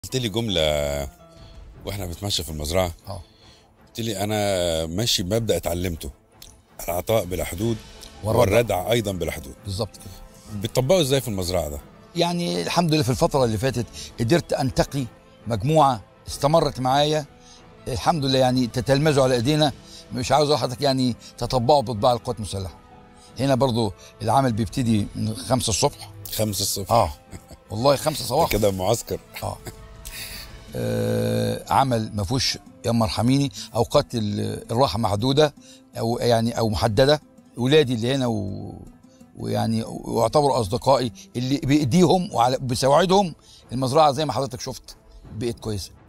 قلت لي جمله واحنا بنتمشى في المزرعه اه قلت لي انا ماشي بمبدا اتعلمته العطاء بلا حدود والردع. والردع ايضا بلا حدود بالظبط كده بتطبقه ازاي في المزرعه ده يعني الحمد لله في الفترة اللي فاتت قدرت أنتقي مجموعة استمرت معايا الحمد لله يعني تتلمذوا على ايدينا مش عاوز أقول لحضرتك يعني تطبقوا بطباع القوات المسلحة هنا برضو العمل بيبتدي من خمسة الصبح خمسة الصبح اه والله خمسة ده صباح كده معسكر اه آه، عمل ما فيهوش يا مرحميني اوقات ال- الراحه محدوده او يعني او محدده ولادي اللي هنا و ويعني واعتبروا اصدقائي اللي بايديهم وعلى بسواعدهم المزرعه زي ما حضرتك شفت بقت كويسه